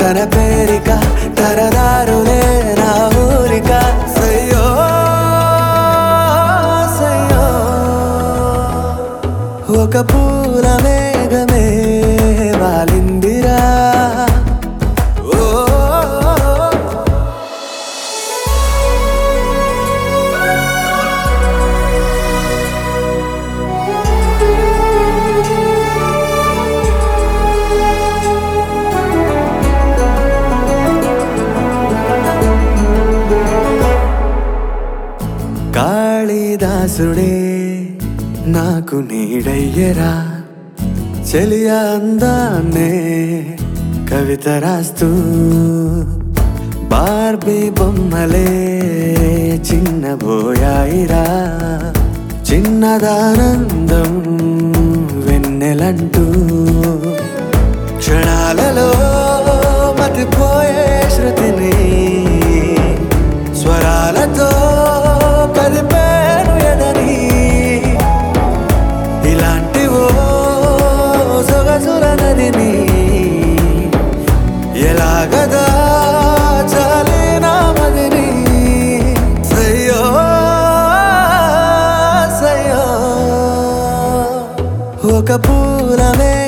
తన పేరిక తరదారులే నా ఊరిక సయ్యో సయ్యో ఒక పూల మేఘమే వాలిందిరా ఓ కాళిదాసుడే నాకు నీడయ్యరా చెలియ అందాన్నే కవిత రాస్తూ బార్బీ బొమ్మలే చిన్నబోయాయిరా చిన్నదానందం వెన్నెలంటూ క్షణాలలో మతిపోయే శృతిని స్వరాలతో కదిపేను ఎదని ఇలాంటి ఓ సొగసుల నదిని ఎలాగదా చాలి నా మదిని సయ్యో సయ్యో ఒక పూల